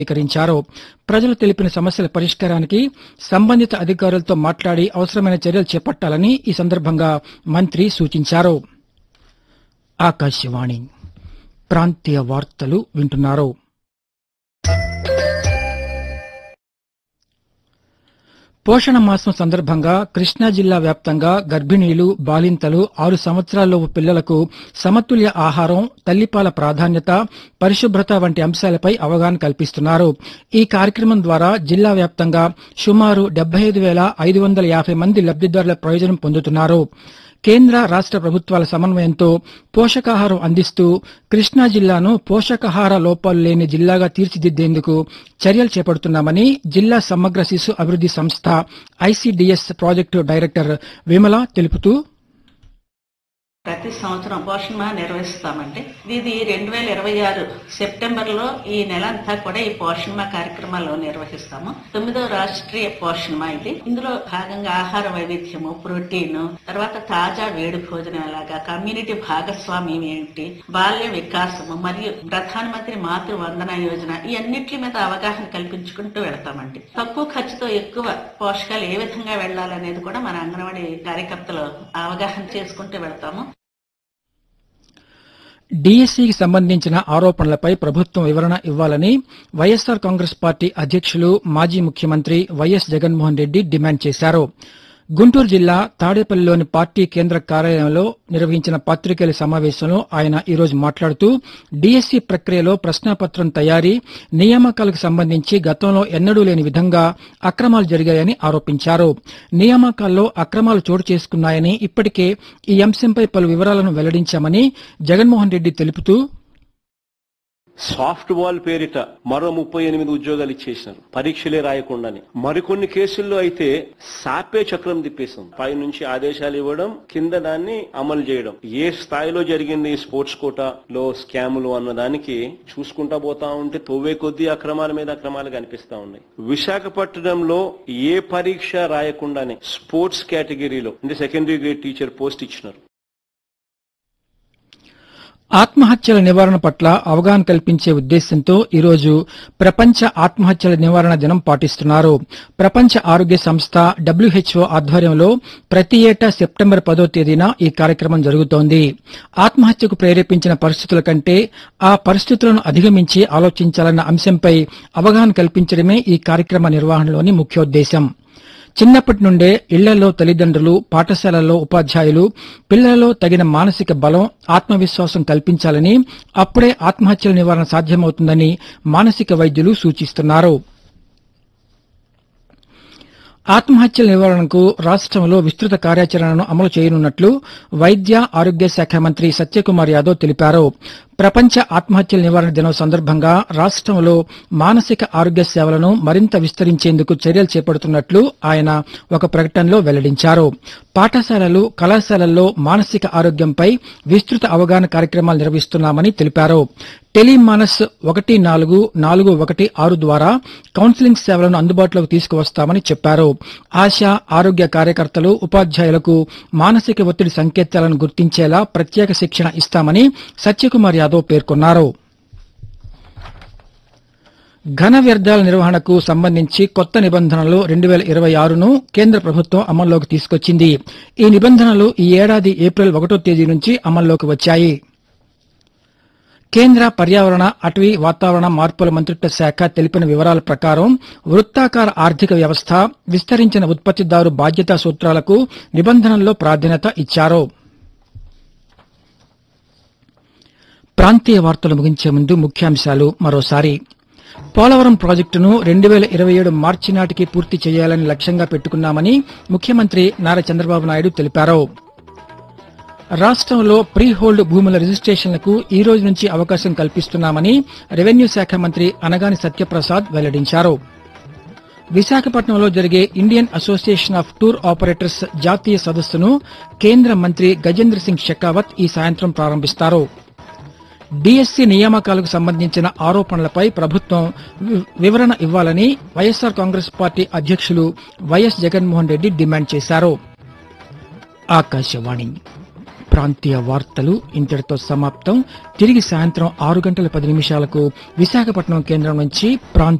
స్వీకరించారు ప్రజలు తెలిపిన సమస్యల పరిష్కారానికి సంబంధిత అధికారులతో మాట్లాడి అవసరమైన చర్యలు చేపట్టాలని ఈ సందర్భంగా మంత్రి సూచించారు ఆకాశవాణి ప్రాంతీయ వార్తలు వింటున్నారు పోషణ మాసం సందర్భంగా కృష్ణా జిల్లా వ్యాప్తంగా గర్భిణీలు బాలింతలు ఆరు సంవత్సరాల్లోపు పిల్లలకు సమతుల్య ఆహారం తల్లిపాల ప్రాధాన్యత పరిశుభ్రత వంటి అంశాలపై అవగాహన కల్పిస్తున్నారు ఈ కార్యక్రమం ద్వారా జిల్లా వ్యాప్తంగా సుమారు డెబ్బై ఐదు వేల ఐదు వందల యాభై మంది లబ్దిదారుల ప్రయోజనం పొందుతున్నారు కేంద్ర రాష్ట ప్రభుత్వాల సమన్వయంతో పోషకాహారం అందిస్తూ కృష్ణా జిల్లాను పోషకాహార లోపాలు లేని జిల్లాగా తీర్చిదిద్దేందుకు చర్యలు చేపడుతున్నామని జిల్లా సమగ్ర శిశు అభివృద్ది సంస్థ ఐసీడీఎస్ ప్రాజెక్టు డైరెక్టర్ విమల తెలుపుతూ ప్రతి సంవత్సరం పోషణ మాహ నిర్వహిస్తామండి ఇది రెండు వేల ఇరవై ఆరు సెప్టెంబర్ లో ఈ నెల అంతా కూడా ఈ పోషణ మాహ కార్యక్రమాలు నిర్వహిస్తాము తొమ్మిదవ రాష్ట్రీయ పోషణ మాహ ఇది ఇందులో భాగంగా ఆహార వైవిధ్యము ప్రోటీన్ తర్వాత తాజా వేడి భోజనం ఎలాగా కమ్యూనిటీ భాగస్వామ్యం ఏంటి బాల్య వికాసము మరియు ప్రధానమంత్రి మాతృ వందన యోజన ఈ అన్నిటి మీద అవగాహన కల్పించుకుంటూ వెళ్తామండి తక్కువ ఖర్చుతో ఎక్కువ పోషకాలు ఏ విధంగా వెళ్ళాలనేది కూడా మన అంగన్వాడీ కార్యకర్తలు అవగాహన చేసుకుంటూ వెళ్తాము డీఎస్సీకి సంబంధించిన ఆరోపణలపై ప్రభుత్వం వివరణ ఇవ్వాలని వైఎస్సార్ కాంగ్రెస్ పార్టీ అధ్యక్షులు మాజీ ముఖ్యమంత్రి వైఎస్ జగన్మోహన్ రెడ్డి డిమాండ్ చేశారు గుంటూరు జిల్లా తాడేపల్లిలోని పార్టీ కేంద్ర కార్యాలయంలో నిర్వహించిన పాత్రికేయుల సమావేశంలో ఆయన ఈరోజు మాట్లాడుతూ డీఎస్సీ ప్రక్రియలో ప్రశ్నాపత్రం తయారీ నియామకాలకు సంబంధించి గతంలో ఎన్నడూ లేని విధంగా అక్రమాలు జరిగాయని ఆరోపించారు నియామకాల్లో అక్రమాలు చోటు చేసుకున్నాయని ఇప్పటికే ఈ అంశంపై పలు వివరాలను వెల్లడించామని జగన్మోహన్ రెడ్డి తెలుపుతూ సాఫ్ట్ వాల్ పేరిట మరో ముప్పై ఎనిమిది ఉద్యోగాలు ఇచ్చేసినారు పరీక్షలే రాయకుండానే మరికొన్ని కేసుల్లో అయితే సాపే చక్రం తిప్పేసాం పై నుంచి ఆదేశాలు ఇవ్వడం కింద దాన్ని అమలు చేయడం ఏ స్థాయిలో జరిగింది ఈ స్పోర్ట్స్ కోటాలో స్కాములు అన్న దానికి చూసుకుంటా పోతా ఉంటే తొవ్వే కొద్దీ అక్రమాల మీద అక్రమాలు కనిపిస్తా ఉన్నాయి విశాఖపట్నంలో ఏ పరీక్ష రాయకుండానే స్పోర్ట్స్ కేటగిరీలో అంటే సెకండరీ గ్రేడ్ టీచర్ పోస్ట్ ఇచ్చినారు ఆత్మహత్యల నివారణ పట్ల అవగాహన కల్పించే ఉద్దేశంతో ఈరోజు ప్రపంచ ఆత్మహత్యల నివారణ దినం పాటిస్తున్నారు ప్రపంచ ఆరోగ్య సంస్థ డబ్ల్యూహెచ్ఓ ఆధ్వర్యంలో ప్రతి ఏటా సెప్టెంబర్ పదో తేదీన ఈ కార్యక్రమం జరుగుతోంది ఆత్మహత్యకు ప్రేరేపించిన పరిస్థితుల కంటే ఆ పరిస్థితులను అధిగమించి ఆలోచించాలన్న అంశంపై అవగాహన కల్పించడమే ఈ కార్యక్రమ నిర్వహణలోని ముఖ్యోద్దేశం చిన్నప్పటి నుండే ఇళ్లలో తల్లిదండ్రులు పాఠశాలల్లో ఉపాధ్యాయులు పిల్లలలో తగిన మానసిక బలం ఆత్మవిశ్వాసం కల్పించాలని అప్పుడే ఆత్మహత్యల నివారణ సాధ్యమవుతుందని మానసిక వైద్యులు సూచిస్తున్నారు ఆత్మహత్యల నివారణకు రాష్ట్రంలో విస్తృత కార్యాచరణను అమలు చేయనున్నట్లు వైద్య ఆరోగ్య శాఖ మంత్రి సత్యకుమార్ యాదవ్ తెలిపారు ప్రపంచ ఆత్మహత్యల నివారణ దినం సందర్భంగా రాష్ట్రంలో మానసిక ఆరోగ్య సేవలను మరింత విస్తరించేందుకు చర్యలు చేపడుతున్నట్లు ఆయన ఒక ప్రకటనలో వెల్లడించారు పాఠశాలలు కళాశాలల్లో మానసిక ఆరోగ్యంపై విస్తృత అవగాహన కార్యక్రమాలు నిర్వహిస్తున్నామని తెలిపారు టెలిమానస్ ఒకటి నాలుగు నాలుగు ఒకటి ఆరు ద్వారా కౌన్సిలింగ్ సేవలను అందుబాటులోకి తీసుకువస్తామని చెప్పారు ఆశా ఆరోగ్య కార్యకర్తలు ఉపాధ్యాయులకు మానసిక ఒత్తిడి సంకేతాలను గుర్తించేలా ప్రత్యేక శిక్షణ ఇస్తామని సత్యకుమార్ యాదవ్ పేర్కొన్నారు ఘన వ్యర్థాల నిర్వహణకు సంబంధించి కొత్త నిబంధనలు రెండు వేల ఇరవై ఆరును కేంద్ర ప్రభుత్వం అమల్లోకి తీసుకొచ్చింది ఈ నిబంధనలు ఈ ఏడాది ఏప్రిల్ ఒకటో తేదీ నుంచి అమల్లోకి వచ్చాయి కేంద్ర పర్యావరణ అటవీ వాతావరణ మార్పుల మంత్రిత్వ శాఖ తెలిపిన వివరాల ప్రకారం వృత్తాకార ఆర్థిక వ్యవస్థ విస్తరించిన ఉత్పత్తిదారు బాధ్యతా సూత్రాలకు నిబంధనల్లో ప్రాధాన్యత ఇచ్చారు ప్రాంతీయ వార్తలు ముగించే ముందు ముఖ్యాంశాలు మరోసారి పోలవరం ప్రాజెక్టును రెండు వేల ఇరవై ఏడు మార్చి నాటికి పూర్తి చేయాలని లక్ష్యంగా పెట్టుకున్నామని ముఖ్యమంత్రి నారా చంద్రబాబు నాయుడు తెలిపారు రాష్ట్రంలో ప్రీ హోల్డ్ భూముల రిజిస్ట్రేషన్లకు ఈ రోజు నుంచి అవకాశం కల్పిస్తున్నామని రెవెన్యూ శాఖ మంత్రి అనగాని సత్యప్రసాద్ వెల్లడించారు విశాఖపట్నంలో జరిగే Indian association of tour operators జాతీయ సదస్సును కేంద్ర మంత్రి గజేంద్ర సింగ్ షెకావత్ ఈ సాయంత్రం ప్రారంభిస్తారు డీఎస్సీ నియామకాలకు సంబంధించిన ఆరోపణలపై ప్రభుత్వం వి- వివరణ ఇవ్వాలని వైఎస్సార్ కాంగ్రెస్ పార్టీ అధ్యక్షులు వైఎస్ జగన్మోహన్ రెడ్డి డిమాండ్ చేశారు ఆకాశవాణి ప్రాంతీయ వార్తలు ఇంతటితో సమాప్తం తిరిగి సాయంత్రం ఆరు గంటల పది నిమిషాలకు విశాఖపట్నం కేంద్రం నుంచి ప్రాంతీయ